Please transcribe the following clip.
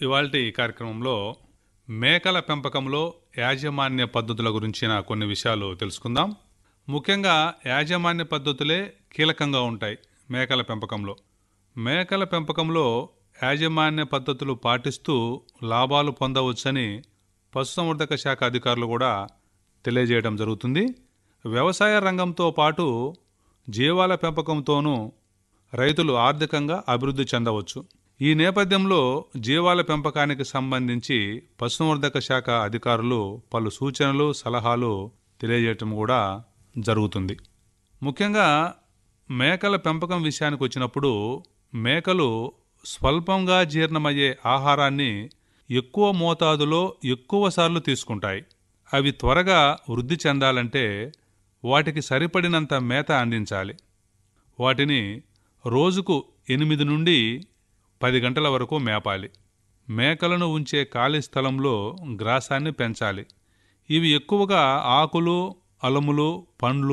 ఇవాల్టి కార్యక్రమంలో మేకల పెంపకంలో యాజమాన్య పద్ధతుల గురించిన కొన్ని విషయాలు తెలుసుకుందాం ముఖ్యంగా యాజమాన్య పద్ధతులే కీలకంగా ఉంటాయి మేకల పెంపకంలో మేకల పెంపకంలో యాజమాన్య పద్ధతులు పాటిస్తూ లాభాలు పొందవచ్చని పశుసంవర్ధక శాఖ అధికారులు కూడా తెలియజేయడం జరుగుతుంది వ్యవసాయ రంగంతో పాటు జీవాల పెంపకంతోనూ రైతులు ఆర్థికంగా అభివృద్ధి చెందవచ్చు ఈ నేపథ్యంలో జీవాల పెంపకానికి సంబంధించి పశుసంవర్ధక శాఖ అధికారులు పలు సూచనలు సలహాలు తెలియజేయటం కూడా జరుగుతుంది ముఖ్యంగా మేకల పెంపకం విషయానికి వచ్చినప్పుడు మేకలు స్వల్పంగా జీర్ణమయ్యే ఆహారాన్ని ఎక్కువ మోతాదులో ఎక్కువసార్లు తీసుకుంటాయి అవి త్వరగా వృద్ధి చెందాలంటే వాటికి సరిపడినంత మేత అందించాలి వాటిని రోజుకు ఎనిమిది నుండి పది గంటల వరకు మేపాలి మేకలను ఉంచే ఖాళీ స్థలంలో గ్రాసాన్ని పెంచాలి ఇవి ఎక్కువగా ఆకులు అలములు పండ్లు